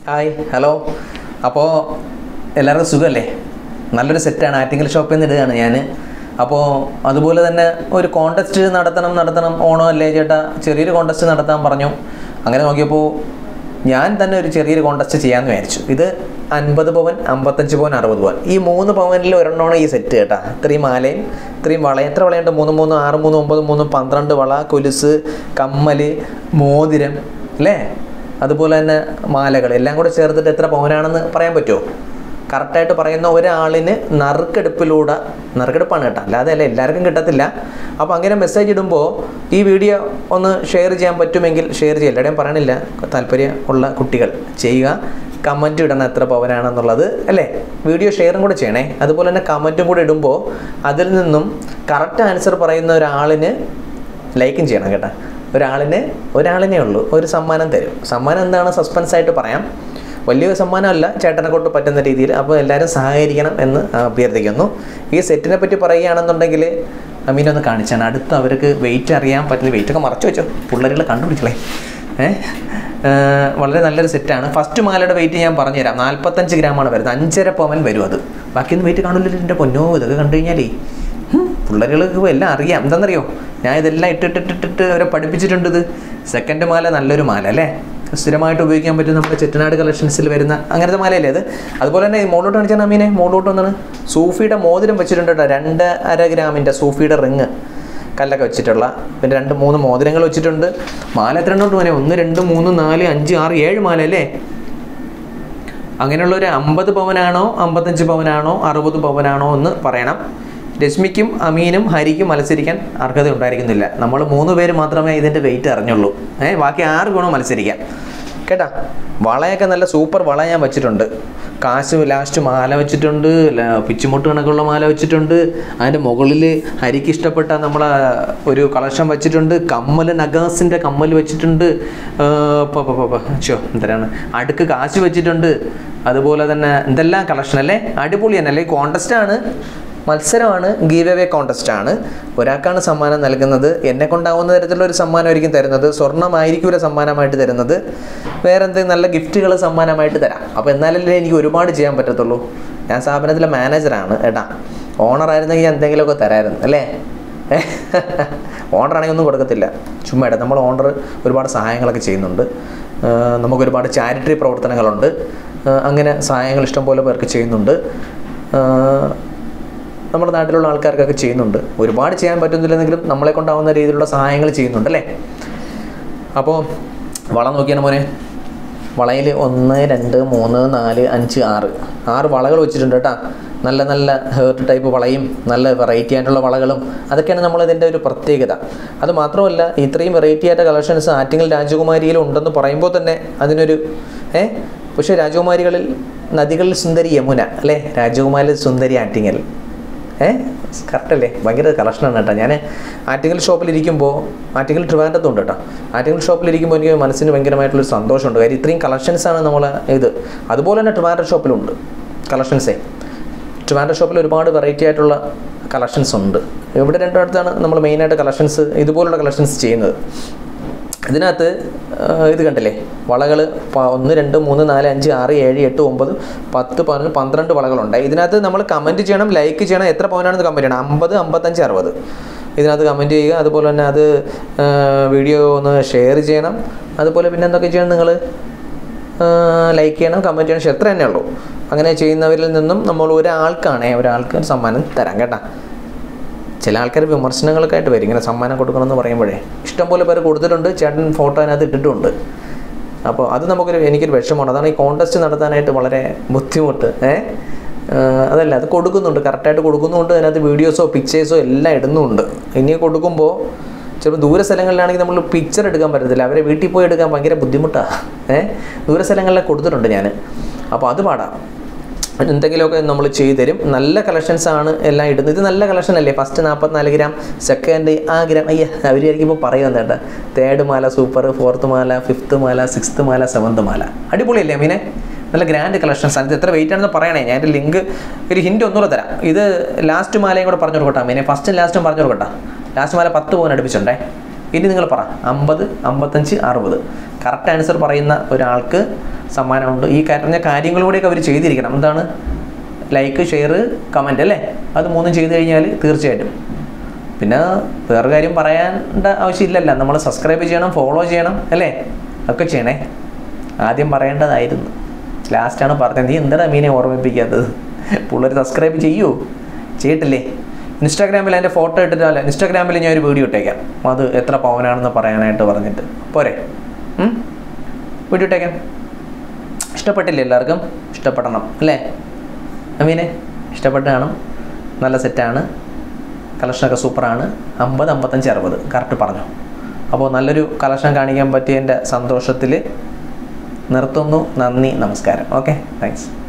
Hi hello അപ്പോൾ എല്ലാവർക്കും സുഖമല്ലേ നല്ലൊരു സെറ്റാണ് ആറ്റിങ്ങൽ ഷോപ്പിൽ നിന്ന് ഇടുകയാണ് ഞാൻ അപ്പോൾ അതുപോലെ തന്നെ ഒരു കോണ്ടസ്റ്റ് നടത്തണം നടത്തണം ഓണം അല്ലേ ചേട്ടാ ചെറിയൊരു കോണ്ടസ്റ്റ് നടത്താൻ പറഞ്ഞു അങ്ങനെ നോക്കിയപ്പോൾ ഞാൻ തന്നെ ഒരു ചെറിയൊരു കോണ്ടസ്റ്റ് ചെയ്യാമെന്ന് വിചാരിച്ചു ഇത് അൻപത് പവൻ അമ്പത്തഞ്ച് പവൻ അറുപത് പവൻ ഈ മൂന്ന് പവനിൽ ഒരെണ്ണമാണ് ഈ സെറ്റ് കേട്ടാ ഇത്രയും മാലയും ഇത്രയും വള എത്ര വളയുണ്ട് മൂന്ന് മൂന്ന് ആറ് മൂന്ന് ഒമ്പത് മൂന്ന് പന്ത്രണ്ട് വള കൊലുസ് കമ്മൽ മോതിരം അല്ലേ അതുപോലെ തന്നെ മാലകൾ എല്ലാം കൂടെ ചേർത്തിട്ട് എത്ര പവനാണെന്ന് പറയാൻ പറ്റുമോ കറക്റ്റായിട്ട് പറയുന്ന ഒരാളിന് നറുക്കെടുപ്പിലൂടെ നറുക്കെടുപ്പാണ് കേട്ടോ അല്ലാതെ അല്ല എല്ലാവർക്കും കിട്ടത്തില്ല അപ്പോൾ അങ്ങനെ മെസ്സേജ് ഇടുമ്പോൾ ഈ വീഡിയോ ഒന്ന് ഷെയർ ചെയ്യാൻ പറ്റുമെങ്കിൽ ഷെയർ ചെയ്യുക എല്ലാവരുടെയും പറയണില്ല താല്പര്യം ഉള്ള കുട്ടികൾ ചെയ്യുക കമൻറ്റ് ഇടണം എത്ര പവനാണെന്നുള്ളത് അല്ലേ വീഡിയോ ഷെയറും കൂടെ ചെയ്യണേ അതുപോലെ തന്നെ കമൻറ്റും കൂടെ ഇടുമ്പോൾ അതിൽ നിന്നും കറക്റ്റ് ആൻസർ പറയുന്ന ഒരാളിന് ലൈക്കും ചെയ്യണം കേട്ടോ ഒരാളിന് ഒരാളിനേ ഉള്ളൂ ഒരു സമ്മാനം തരും സമ്മാനം എന്താണ് സസ്പെൻസ് ആയിട്ട് പറയാം വലിയ സമ്മാനമല്ല ചേട്ടനെ കൊണ്ട് പറ്റുന്ന രീതിയിൽ അപ്പോൾ എല്ലാവരും സഹകരിക്കണം എന്ന് അഭ്യർത്ഥിക്കുന്നു ഈ സെറ്റിനെ പറ്റി പറയുകയാണെന്നുണ്ടെങ്കിൽ അമീൻ ഒന്ന് കാണിച്ചാണ് അടുത്ത് അവർക്ക് വെയിറ്റ് അറിയാൻ പറ്റുന്ന വെയിറ്റ് ഒക്കെ മറച്ചു വെച്ചോ പിള്ളേരുകൾ കണ്ടുപിടിച്ചളേ ഏഹ് വളരെ നല്ലൊരു സെറ്റാണ് ഫസ്റ്റ് മാലയുടെ വെയിറ്റ് ഞാൻ പറഞ്ഞുതരാം നാൽപ്പത്തഞ്ച് ഗ്രാമാണ് വരുന്നത് അഞ്ചര പവൻ വരും അത് ബാക്കിയൊന്നും വെയിറ്റ് കാണില്ല എൻ്റെ പൊന്നോ ഇതൊക്കെ കണ്ടു കഴിഞ്ഞാലേ പിള്ളേരുകൾക്ക് എല്ലാം അറിയാം എന്താണെന്നറിയോ ഞാൻ ഇതെല്ലാം ഇട്ടിട്ടിട്ടിട്ട് അവരെ പഠിപ്പിച്ചിട്ടുണ്ട് ഇത് സെക്കൻഡ് മാല നല്ലൊരു മാല അല്ലേ സ്ഥിരമായിട്ട് ഉപയോഗിക്കാൻ പറ്റും നമ്മുടെ ചെറ്റനാട് കളക്ഷൻസിൽ വരുന്ന അങ്ങനത്തെ മാലയല്ലേ അത് അതുപോലെ തന്നെ മോളോട്ട് കാണിച്ചാൽ അമീനെ മോളോട്ട് വന്നാണ് സൂഫിയുടെ മോതിരം വെച്ചിട്ടുണ്ട് കേട്ടോ രണ്ട് അര ഗ്രാമിൻ്റെ സൂഫിയുടെ റിങ് കല്ലൊക്കെ വെച്ചിട്ടുള്ള പിന്നെ രണ്ട് മൂന്ന് മോതിരങ്ങൾ വെച്ചിട്ടുണ്ട് മാല എത്ര എണ്ണോട്ട് പോനെ ഒന്ന് രണ്ട് മൂന്ന് നാല് അഞ്ച് ആറ് ഏഴ് മാല അല്ലേ അങ്ങനെയുള്ള ഒരു അമ്പത് പവനാണോ അമ്പത്തഞ്ച് പവനാണോ അറുപത് പവനാണോ എന്ന് പറയണം രശ്മിക്കും അമീനും ഹരിക്കും മത്സരിക്കാൻ അർഹത ഉണ്ടായിരിക്കുന്നില്ല നമ്മൾ മൂന്ന് പേര് മാത്രമേ ഇതിൻ്റെ വെയിറ്റ് അറിഞ്ഞുള്ളൂ ഏഹ് ബാക്കി ആറ് ഗുണം മത്സരിക്കാം കേട്ടാ വളയൊക്കെ നല്ല സൂപ്പർ വള ഞാൻ വെച്ചിട്ടുണ്ട് കാശ് ലാസ്റ്റ് മാല വെച്ചിട്ടുണ്ട് ല- പിച്ചുമുട്ട് കണക്കുള്ള മാല വെച്ചിട്ടുണ്ട് അതിൻ്റെ മുകളിൽ ഹരിക്ക് ഇഷ്ടപ്പെട്ട നമ്മളെ ഒരു കളക്ഷൻ വെച്ചിട്ടുണ്ട് കമ്മൽ നഗാസിൻ്റെ കമ്മൽ വെച്ചിട്ടുണ്ട് ചോ എന്തരാണ് അടുക്ക് കാശ് വെച്ചിട്ടുണ്ട് അതുപോലെ തന്നെ എന്തെല്ലാം കളക്ഷൻ അല്ലേ അടിപൊളി തന്നെ അല്ലേ കോണ്ടസ്റ്റ് ആണ് മത്സരമാണ് ഗീവ് അവേ കോണ്ടസ്റ്റ് ആണ് ഒരാൾക്കാണ് സമ്മാനം നൽകുന്നത് എന്നെ കൊണ്ടാവുന്ന തരത്തിലുള്ള ഒരു സമ്മാനമായിരിക്കും തരുന്നത് സ്വർണ്ണമായിരിക്കും സമ്മാനമായിട്ട് തരുന്നത് വേറെ എന്തെങ്കിലും നല്ല ഗിഫ്റ്റുകൾ സമ്മാനമായിട്ട് തരാം അപ്പോൾ എന്നാലല്ലേ എനിക്ക് ഒരുപാട് ചെയ്യാൻ പറ്റത്തുള്ളൂ ഞാൻ സ്ഥാപനത്തിലെ മാനേജറാണ് ഏട്ടാ ഓണറായിരുന്നെങ്കിൽ എന്തെങ്കിലുമൊക്കെ തരായിരുന്നു അല്ലേ ഓണറാണെങ്കിൽ ഒന്നും കൊടുക്കത്തില്ല ചുമ്മാ ഇടാം നമ്മൾ ഓണർ ഒരുപാട് സഹായങ്ങളൊക്കെ ചെയ്യുന്നുണ്ട് ആഹ് നമുക്ക് ഒരുപാട് ചാരിറ്ററി പ്രവർത്തനങ്ങളുണ്ട് ആഹ് അങ്ങനെ സഹായങ്ങൾ ഇഷ്ടംപോലെ പേർക്ക് ചെയ്യുന്നുണ്ട് ആഹ് നമ്മുടെ നാട്ടിലുള്ള ആൾക്കാർക്കൊക്കെ ചെയ്യുന്നുണ്ട് ഒരുപാട് ചെയ്യാൻ പറ്റുന്നില്ലെന്നെങ്കിലും നമ്മളെ കൊണ്ടാവുന്ന രീതിയിലുള്ള സഹായങ്ങൾ ചെയ്യുന്നുണ്ട് അല്ലേ അപ്പോൾ വള നോക്കിയാണ് മോനെ വളയിൽ ഒന്ന് രണ്ട് മൂന്ന് നാല് അഞ്ച് ആറ് ആറ് വളകൾ വെച്ചിട്ടുണ്ട് കേട്ടോ നല്ല നല്ല ഹേർട്ട് ടൈപ്പ് വളയും നല്ല വെറൈറ്റി ആയിട്ടുള്ള വളകളും അതൊക്കെയാണ് നമ്മളിതിൻ്റെ ഒരു പ്രത്യേകത അത് മാത്രമല്ല ഇത്രയും വെറൈറ്റി ആയിട്ട് കളക്ഷൻസ് ആറ്റിങ്ങൽ രാജകുമാരിയിൽ ഉണ്ടെന്ന് പറയുമ്പോൾ തന്നെ അതിനൊരു ഏ പക്ഷേ രാജകുമാരികളിൽ നദികളിൽ സുന്ദരി യമുന അല്ലേ രാജകുമാരിൽ സുന്ദരി ആറ്റിങ്ങൽ ഏ കറക്റ്റ് അല്ലേ ഭയങ്കര കളക്ഷനാണ് കേട്ടോ ഞാൻ ആറ്റിങ്ങൽ ഷോപ്പിലിരിക്കുമ്പോൾ ആറ്റിങ്ങൽ ട്രിവാൻഡത്തും ഉണ്ട് കേട്ടോ ആറ്റിങ്ങൽ ഷോപ്പിലിരിക്കുമ്പോൾ എനിക്ക് മനസ്സിന് ഭയങ്കരമായിട്ടുള്ളൊരു സന്തോഷമുണ്ട് കാര്യം ഇത്രയും കളക്ഷൻസാണ് നമ്മൾ ഇത് അതുപോലെ തന്നെ ട്രിവാൻഡ്രം ഷോപ്പിലുണ്ട് കളക്ഷൻസേ ട്രിവാൻഡ്രം ഷോപ്പിൽ ഒരുപാട് വെറൈറ്റി ആയിട്ടുള്ള കളക്ഷൻസ് ഉണ്ട് ഇവിടെ രണ്ടിടത്താണ് നമ്മൾ മെയിനായിട്ട് കളക്ഷൻസ് ഇതുപോലുള്ള കളക്ഷൻസ് ചെയ്യുന്നത് ഇതിനകത്ത് ആ, ഇത് കണ്ടില്ലേ വളകൾ ഒന്ന് രണ്ട് മൂന്ന് നാല് അഞ്ച് ആറ് ഏഴ് എട്ട് ഒമ്പത് പത്ത് പതിനൊന്ന് പന്ത്രണ്ട് വളകളുണ്ട് ഇതിനകത്ത് നമ്മൾ കമൻറ്റ് ചെയ്യണം ലൈക്ക് ചെയ്യണം എത്ര പവനാണെന്ന് കമൻറ്റ് ചെയ്യണം അമ്പത് അമ്പത്തഞ്ച് അറുപത് ഇതിനകത്ത് കമൻറ്റ് ചെയ്യുക അതുപോലെ തന്നെ അത് ആ, വീഡിയോ ഒന്ന് ഷെയർ ചെയ്യണം അതുപോലെ പിന്നെ എന്തൊക്കെ ചെയ്യണം നിങ്ങൾ ലൈക്ക് ചെയ്യണം കമൻറ്റ് ചെയ്യണം പക്ഷേ എത്ര തന്നെ ഉള്ളൂ അങ്ങനെ ചെയ്യുന്നവരിൽ നിന്നും നമ്മൾ ഒരാൾക്കാണേ ഒരാൾക്ക് ഒരു സമ്മാനം തരാം കേട്ടോ ചില ആൾക്കാർ വിമർശനങ്ങളൊക്കെ ആയിട്ട് വരും ഇങ്ങനെ സമ്മാനം കൊടുക്കണമെന്ന് പറയുമ്പോഴേ ഇഷ്ടംപോലെ പേര് കൊടുത്തിട്ടുണ്ട് ചേട്ടൻ ഫോട്ടോ അതിനകത്ത് ഇട്ടിട്ടുണ്ട് അപ്പോൾ അത് നമുക്കൊരു എനിക്കൊരു വിഷമമാണ് അതാണ് ഈ കോൺടെസ്റ്റ് നടത്താനായിട്ട് വളരെ ബുദ്ധിമുട്ട് ഏ ഏഹ് അതല്ല അത് കൊടുക്കുന്നുണ്ട് കറക്റ്റായിട്ട് കൊടുക്കുന്നുണ്ട് അതിനകത്ത് വീഡിയോസോ പിക്ചേഴ്സോ എല്ലാം ഇടുന്നുണ്ട് ഇനി കൊടുക്കുമ്പോൾ ചിലപ്പോൾ ദൂര സ്ഥലങ്ങളിലാണെങ്കിൽ നമ്മൾ പിക്ചർ എടുക്കാൻ പറ്റത്തില്ല അവരെ വീട്ടിൽ പോയി എടുക്കാൻ ഭയങ്കര ബുദ്ധിമുട്ടാണ് ഏഹ് ദൂര സ്ഥലങ്ങളിലൊക്കെ കൊടുത്തിട്ടുണ്ട് ഞാൻ അപ്പോൾ അത് പാടാം എന്തെങ്കിലുമൊക്കെ നമ്മൾ ചെയ്തു തരും നല്ല കളക്ഷൻസ് ആണ് എല്ലാം ഇടുന്നത് ഇത് നല്ല കളക്ഷൻ അല്ലേ ഫസ്റ്റ് നാൽപ്പത്തിനാല് ഗ്രാം സെക്കൻഡ് ആ ഗ്രാം അയ്യ അവർ വിചാരിക്കുമ്പോൾ പറയുന്നത് കേട്ടോ തേർഡ് മാല സൂപ്പർ ഫോർത്ത് മാല ഫിഫ്ത്ത് മാല സിക്സ്ത് മാല സെവൻത്ത് മാല അടിപൊളിയല്ലേ അമീനെ നല്ല ഗ്രാൻഡ് കളക്ഷൻസ് ആണ് ഇത് എത്ര വെയിറ്റ് ആണെന്ന് പറയണേ ഞാൻ എൻ്റെ ലിങ്ക് ഒരു ഹിൻറ്റ് ഒന്നുകൂടെ തരാം ഇത് ലാസ്റ്റ് മാലയും കൂടെ പറഞ്ഞു കൊടുക്കട്ടെ അമീനെ ഫസ്റ്റും ലാസ്റ്റും പറഞ്ഞു കൊടുക്കട്ടെ ലാസ്റ്റ് മാല പത്ത് പവൻ അടുപ്പിച്ചുണ്ടേ ഇനി നിങ്ങൾ പറ അമ്പത് അമ്പത്തഞ്ച് അറുപത് കറക്റ്റ് ആൻസർ പറയുന്ന ഒരാൾക്ക് സമ്മാനമുണ്ട് ഈ പറഞ്ഞ കാര്യങ്ങളിലൂടെയൊക്കെ അവർ ചെയ്തിരിക്കണം എന്താണ് ലൈക്ക് ഷെയർ കമൻറ്റ് അല്ലേ അത് മൂന്നും ചെയ്ത് കഴിഞ്ഞാൽ തീർച്ചയായിട്ടും പിന്നെ വേറെ കാര്യം പറയേണ്ട ആവശ്യമില്ലല്ലോ നമ്മൾ സബ്സ്ക്രൈബ് ചെയ്യണം ഫോളോ ചെയ്യണം അല്ലേ ഒക്കെ ചെയ്യണേ ആദ്യം പറയേണ്ടതായിരുന്നു ലാസ്റ്റാണ് പറഞ്ഞത് നീ എന്താണ് മീനെ ഓർമ്മിപ്പിക്കാത്തത് പിള്ളേർ സബ്സ്ക്രൈബ് ചെയ്യൂ ചെയ്തിട്ടില്ലേ ഇൻസ്റ്റാഗ്രാമിൽ എൻ്റെ ഫോട്ടോ ഇട്ടിട്ടല്ല ഇൻസ്റ്റാഗ്രാമിൽ ഞാൻ ഒരു വീഡിയോ ഇട്ടേക്കാം അത് എത്ര പവനാണെന്ന് പറയാനായിട്ട് പറഞ്ഞിട്ട് പോരെ ഉം? വീഡിയോ ഇട്ടേക്കാം ഇഷ്ടപ്പെട്ടില്ലേ എല്ലാവർക്കും ഇഷ്ടപ്പെടണം അല്ലേ അമീനെ ഇഷ്ടപ്പെട്ട് കാണും നല്ല സെറ്റാണ് കളക്ഷനൊക്കെ സൂപ്പറാണ് അമ്പത് അമ്പത്തഞ്ച് അറുപത് കറക്റ്റ് പറഞ്ഞു അപ്പോൾ നല്ലൊരു കളക്ഷൻ കാണിക്കാൻ പറ്റിയതിൻ്റെ സന്തോഷത്തിൽ നിർത്തുന്നു നന്ദി നമസ്കാരം ഓക്കെ താങ്ക്സ്